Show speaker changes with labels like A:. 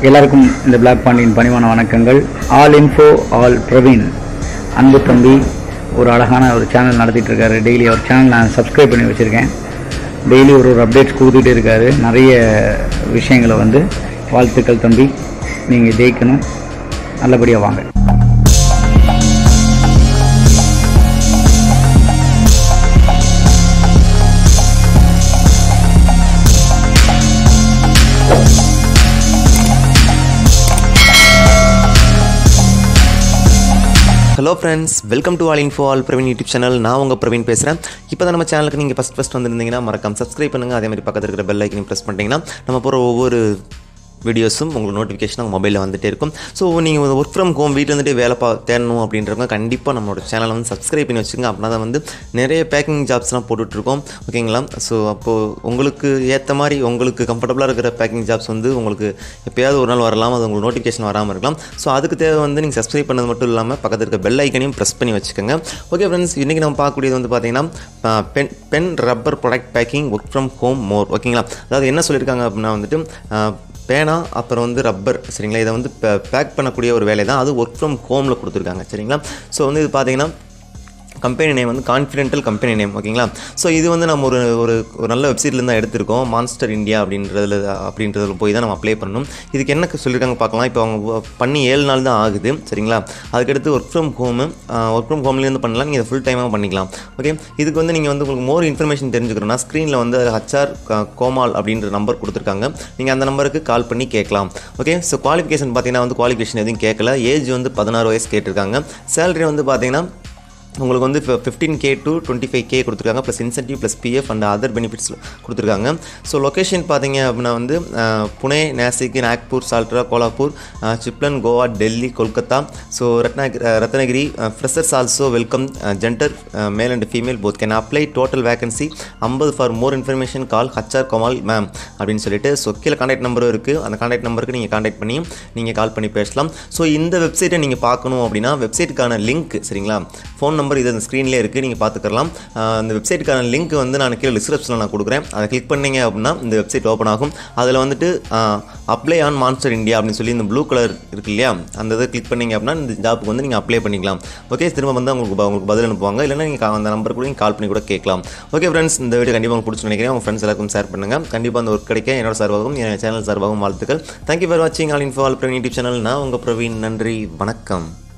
A: எல்லாருக்கும் இந்த பிளாக் பாண்டியின் பணிவான வணக்கங்கள் ஆல் இன்ஃபோ ஆல் பிரவீன் அன்பு தம்பி ஒரு அழகான ஒரு சேனல் நடத்திட்டு இருக்காரு டெய்லி அவர் சேனல் நான் சப்ஸ்கிரைப் பண்ணி வச்சுருக்கேன் டெய்லி ஒரு ஒரு அப்டேட்ஸ் கொடுத்துட்டே இருக்காரு நிறைய விஷயங்களை வந்து வாழ்த்துக்கள் தம்பி நீங்கள் ஜெயிக்கணும் நல்லபடியாக வாங்க
B: hello friends welcome to all info all Praveen YouTube channel நான் உங்கள் பிரவீன் பேசுகிறேன் இப்போ தான் நம்ம சேனலுக்கு நீங்கள் ஃபஸ்ட் ஃபஸ்ட் வந்திருந்தீங்கன்னா மறக்காம சப்ஸ்கிரைப் பண்ணுங்கள் அதே மாதிரி பக்கத்தில் இருக்கிற பெல் ஐக்கனையும் ப்ரெஸ் பண்ணிட்டீங்கன்னா நம்ம போகிற ஒவ்வொரு வீடியோஸும் உங்களுக்கு நோட்டிஃபிகேஷன் உங்கள் மொபைலில் வந்துட்டே இருக்கும் ஸோ நீங்கள் ஒர்க் ஃப்ரம் ஹோம் வீட்டில் இருந்துட்டு வேலை பா தேடணும் அப்படின்றவங்க கண்டிப்பாக நம்மளோட சேனலை வந்து சப்ஸ்கிரைப் பண்ணி வச்சுக்கோங்க அப்படின்னா தான் வந்து நிறைய பேக்கிங் ஜாப்ஸ்லாம் போட்டுட்ருக்கோம் ஓகேங்களா ஸோ அப்போது உங்களுக்கு ஏற்ற மாதிரி உங்களுக்கு கம்ஃபர்டபுளாக இருக்கிற பேக்கிங் ஜாப்ஸ் வந்து உங்களுக்கு எப்போயாவது ஒரு நாள் வரலாம் அது உங்களுக்கு நோட்டிஃபிகேஷன் வராமல் இருக்கலாம் ஸோ அதுக்கு தேவை வந்து நீங்கள் சப்ஸ்கிரைப் பண்ணது மட்டும் இல்லாமல் பக்கத்தில் இருக்க பெல் ஐக்கனையும் ப்ரெஸ் பண்ணி வச்சுக்கோங்க ஓகே ஃப்ரெண்ட்ஸ் இன்றைக்கி நம்ம பார்க்கக்கூடியது வந்து பார்த்தீங்கன்னா pen pen rubber product packing work from home more ஓகேங்களா அதாவது என்ன சொல்லியிருக்காங்க அப்படின்னா வந்துட்டு ஆஹ், பேனா அப்புறம் வந்து ரப்பர் சரிங்களா இதை வந்து பேக் பண்ணக்கூடிய ஒரு வேலை தான் அது ஒர்க் ஃப்ரம் ஹோமில் கொடுத்துருக்காங்க சரிங்களா ஸோ வந்து இது பார்த்தீங்கன்னா கம்பெனி நேம் வந்து கான்ஃபிடென்டல் கம்பெனி நேம் ஓகேங்களா ஸோ இது வந்து நம்ம ஒரு ஒரு ஒரு நல்ல வெப்சைட்லேருந்து தான் எடுத்திருக்கோம் மான்ஸ்டர் இந்தியா அப்படின்றதுல அப்படின்றதுல போய் தான் நம்ம அப்ளை பண்ணணும் இதுக்கு என்ன சொல்லியிருக்காங்க பார்க்கலாம் இப்போ அவங்க wo- பண்ணி ஏழு நாள் தான் ஆகுது சரிங்களா அதுக்கடுத்து work from home work from ஹோம்லேருந்து பண்ணலாம் நீங்கள் ஃபுல் டைமாக பண்ணிக்கலாம் ஓகே இதுக்கு வந்து நீங்கள் வந்து உங்களுக்கு மோர் இன்ஃபர்மேஷன் தெரிஞ்சுக்கணும்னா ஸ்க்ரீனில் வந்து ஹச்ஆர் கோமால் அப்படின்ற நம்பர் கொடுத்துருக்காங்க நீங்கள் அந்த நம்பருக்கு கால் பண்ணி கேட்கலாம் ஓகே ஸோ குவாலிஃபிகேஷன் பார்த்தீங்கன்னா வந்து குவாலிஃபிகேஷன் எதுவும் கேட்கல ஏஜ் வந்து பதினாறு வயசு கேட்டிருக்காங்க சேலரி வந்து பார்த்தீங்கன்னா உங்களுக்கு வந்து fifteen K to twenty five K கொடுத்துருக்காங்க plus incentive plus PF and other benefits கொடுத்துருக்காங்க ஸோ லொக்கேஷன் பார்த்தீங்க அப்படின்னா வந்து அஹ், புனே நாசிக் நாக்பூர் சால்ட்ரா Kolhapur ah, Chiplun Goa Delhi Kolkata so Ratnagiri Ratnagiri freshers also welcome gender male and female both can apply total vacancy ஐம்பது for more information call HR Kamal ma'am அப்படின்னு சொல்லிட்டு so கீழே contact நம்பரும் இருக்குது அந்த கான்டாக்ட் நம்பருக்கு நீங்கள் கான்டாக்ட் பண்ணி நீங்கள் கால் பண்ணி பேசலாம் ஸோ இந்த வெப்சைட்டை நீங்கள் பார்க்கணும் அப்படின்னா வெப்சைட்டுக்கான லிங்க் சரிங்களா ஃபோன் நம்பர் இது அந்த ஸ்க்ரீன்லேயே இருக்குது நீங்கள் பார்த்துக்கலாம் ஆஹ் அந்த வெப்சைட்டுக்கான லிங்க் வந்து நான் கீழே டிஸ்கிரிப்ஷனில் நான் கொடுக்குறேன் அதை கிளிக் பண்ணீங்க அப்படின்னா இந்த வெப்சைட் ஓப்பன் ஆகும் அதில் வந்துட்டு அப்ளை ஆன் மான்ஸ்டர் இந்தியா அப்படின்னு சொல்லி இந்த ப்ளூ கலர் இருக்கு இல்லையா அந்த இதை கிளிக் பண்ணீங்க அப்படின்னா இந்த ஜாப்புக்கு வந்து நீங்கள் அப்ளை பண்ணிக்கலாம் ஓகே திரும்ப வந்து உங்களுக்கு ப- உங்களுக்கு பதில் அனுப்புவாங்க இல்லைன்னா நீங்கள் அந்த நம்பர் கூட நீங்கள் கால் பண்ணி கூட கேட்கலாம் ஓகே ஃப்ரெண்ட்ஸ் இந்த வீடியோ கண்டிப்பாக உங்களுக்கு பிடிச்சி நினைக்கிறேன் உங்கள் ஃப்ரெண்ட்ஸ் எல்லாருக்கும் ஷேர் பண்ணுங்கள் கண்டிப்பாக அந்த ஒர்க் கிடைக்க என்னோட சார்பாகவும் என் சேனல் சார்பாகவும் வாழ்த்துக்கள் தேங்க்யூ ஃபார் வாட்சிங் all info all Praveen YouTube channel நான் உங்கள் பிரவீன் நன்றி வணக்கம்